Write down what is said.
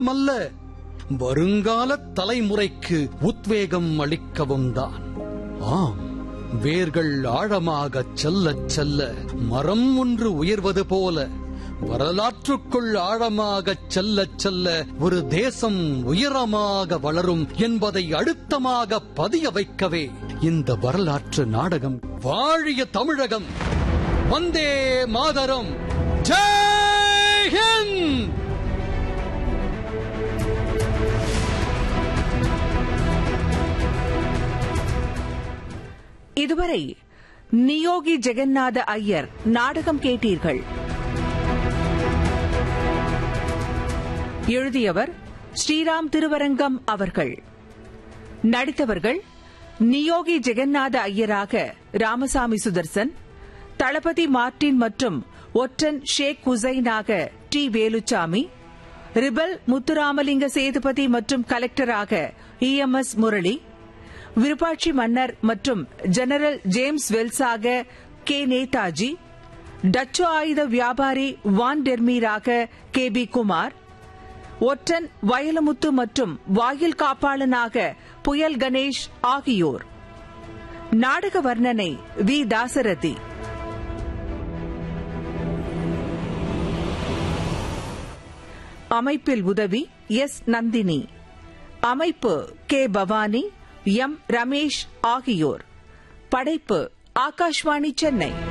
அல்ல வருங்கால தலைமுறைக்கு உத்வேகம் அளிக்கவும் தான் ஆம் வேர்கள் ஆழமாகச் செல்லச் செல்ல மரம் ஒன்று உயர்வது போல வரலாற்றுக்குள் ஆழமாகச் செல்லச் செல்ல ஒரு தேசம் உயரமாக வளரும் என்பதை அழுத்தமாக பதிய வைக்கவே இந்த வரலாற்று நாடகம் வாழிய தமிழகம் வந்தே மாதரம் ஜெய் ஹிந்த் இதுவரை நியோகி ஜெகநாத ஐயர் நாடகம் கேட்டீர்கள் எழுதியவர் ஸ்ரீராம் திருவரங்கம் அவர்கள் நடித்தவர்கள் நியோகி ஜெகநாத ஐயராக ராமசாமி சுதர்சன் தளபதி மார்டின் மற்றும் ஒற்றன் ஷேக் ஹுசைனாக டி வேலுச்சாமி ரிபல் முத்துராமலிங்க சேதுபதி மற்றும் கலெக்டராக இஎம்எஸ் முரளி விருப்பாட்சி மன்னர் மற்றும் ஜெனரல் ஜேம்ஸ் வெல்ஸாக கே நேதாஜி டச்சு ஆயுத வியாபாரி வான் டெர்மீராக கே பி குமார் ஒற்றன் வயலமுத்து மற்றும் வாயில் காப்பாளனாக புயல் கணேஷ் ஆகியோர் நாடக வர்ணனை வி தாசரதி அமைப்பில் உதவி எஸ் நந்தினி அமைப்பு கே பவானி எம் ரமேஷ் ஆகியோர் படைப்பு ஆகாஷ்வாணி சென்னை